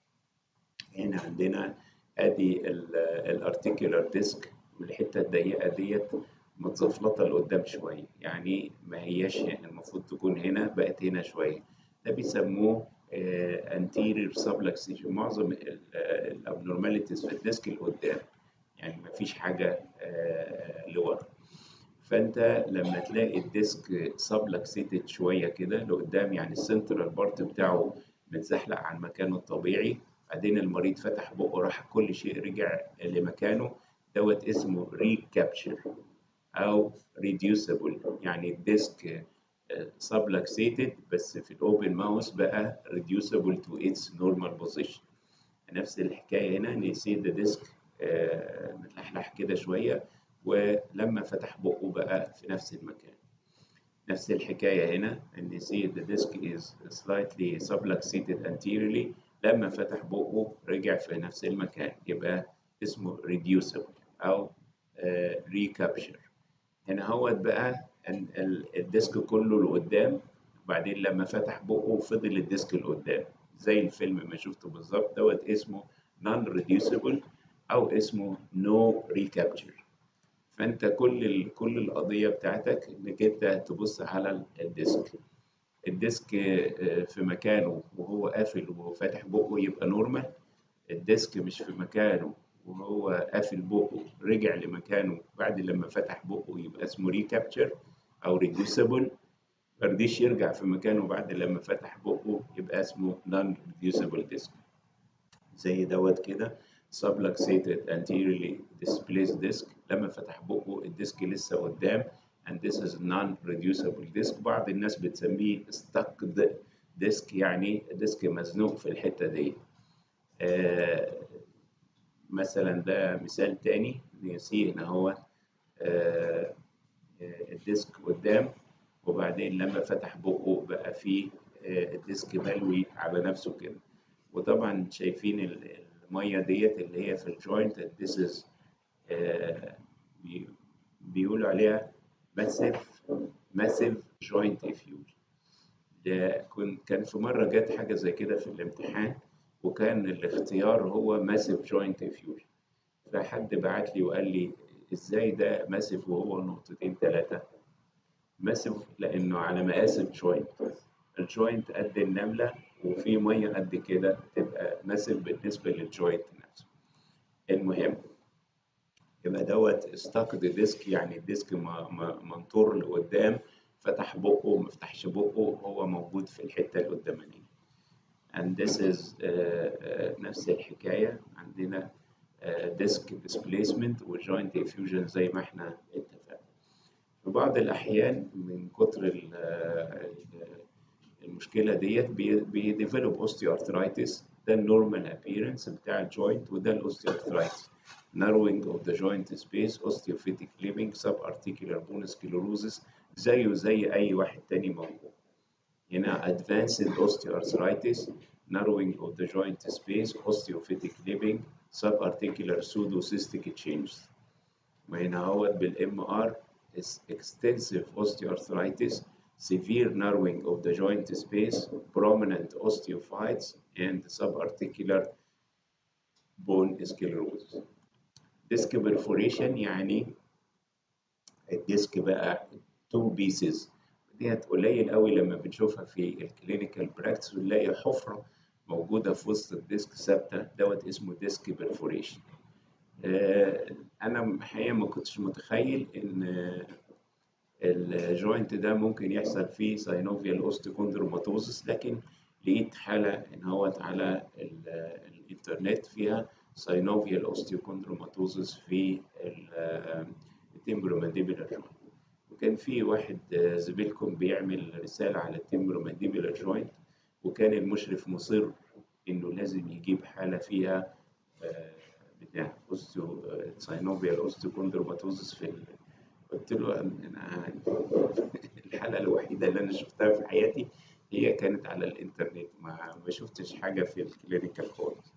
هنا عندنا ادي الارتيكولار ديسك والحته الضيقه ديت متزفلطه لقدام شويه يعني ما هياش المفروض تكون هنا بقت هنا شويه ده بيسموه انتيرير سبلكسيشن معظم الابنورماليتيز في الديسك لقدام يعني ما فيش حاجه لورا فانت لما تلاقي الديسك سبلكسيتد شويه كده لقدام يعني السنترال بارت بتاعه متزحلق عن مكانه الطبيعي بعدين المريض فتح بقه راح كل شيء رجع لمكانه دوت اسمه ريكابتشر او ريديوسبل يعني الديسك سبلكسيتد بس في الاوبن ماوس بقى ريديوسبل تو اتس نورمال بوزيشن نفس الحكايه هنا نسيت الديسك متلحلح كده شويه ولما فتح بقه بقى في نفس المكان نفس الحكاية هنا ان see the disc is slightly subluxated anteriorly لما فتح بقه رجع في نفس المكان يبقى اسمه reducible أو uh, recapture هنا هوت بقى الديسك كله لقدام وبعدين لما فتح بقه فضل الديسك لقدام زي الفيلم ما شفته بالظبط دوت اسمه non reducible أو اسمه no recapture فانت كل ال... كل القضيه بتاعتك انك انت تبص على الديسك الديسك في مكانه وهو قافل وفاتح بقه يبقى نورمال الديسك مش في مكانه وهو قافل بقه رجع لمكانه بعد لما فتح بقه يبقى اسمه ريكابتشر او ريديوسبل مرديش يرجع في مكانه بعد لما فتح بقه يبقى اسمه نون ريديوسبل ديسك زي دوت كده subluxated anteriorly displaced disc لما فتح بقه الديسك لسه قدام and this is non-reducible disc بعض الناس بتسميه stuck disc يعني ديسك مزنوق في الحتة دي آه مثلا ده مثال تاني نسيه هنا هو آه الديسك قدام وبعدين لما فتح بقه بقى فيه آه الديسك ملوي على نفسه كده وطبعا شايفين الميه ديت اللي هي في الجوينت this is آه بيقولوا عليها ماسيف ماسيف جوينت افيوجن ده كنت كان في مره جت حاجه زي كده في الامتحان وكان الاختيار هو ماسيف جوينت افيوجن فحد بعت لي وقال لي ازاي ده ماسيف وهو نقطتين ثلاثه ماسيف لانه على مقاس الجوينت الجوينت قد النمله وفي ميه قد كده تبقى ماسف بالنسبه للجوينت نفسه المهم يبقى دوت استاكد ديسك يعني الديسك منطور لقدام فتح بقه وما فتحش بقه هو موجود في الحته القدامانيه and this is uh, uh, نفس الحكايه عندنا ديسك uh, displacement وجوينت effusion زي ما احنا اتفقنا في بعض الأحيان من كتر ال- ال- المشكلة ديت بيديفلوب اوستيوارثرايتس ده النورمال ابييرنس بتاع الجوينت وده الاوستيوارثرايتس narrowing of the joint space osteophytic living subarticular bone sclerosis زيه زي أي واحد تاني موجود هنا advanced osteoarthritis narrowing of the joint space osteophytic living subarticular pseudocystic changes وهنا هو بالام ار extensive osteoarthritis severe narrowing of the joint space prominent osteophytes and subarticular bone sclerosis disc perforation يعني الديسك بقى two pieces ديت قليل قوي لما بنشوفها في الكلينيكال براكتس ونلاقي حفرة موجودة في وسط الديسك ثابتة دوت اسمه ديسك بيرفوريشن أنا الحقيقة ما كنتش متخيل إن الجوينت ده ممكن يحصل فيه ساينوفيال اوستيكوندروماتوزس لكن لقيت حالة إن هو على الإنترنت فيها ساينوفيال اوستيوكوندروماتوزس في التمبرومانديبولار جوينت وكان في واحد زميلكم بيعمل رسالة على التمبرومانديبولار جوينت وكان المشرف مصر إنه لازم يجيب حالة فيها بتاع اوستيو ساينوفيال اوستيوكوندروماتوزس في ال... قلت له انا الحالة الوحيدة اللي انا شفتها في حياتي هي كانت على الانترنت ما ما شفتش حاجة في الكلينيكال خالص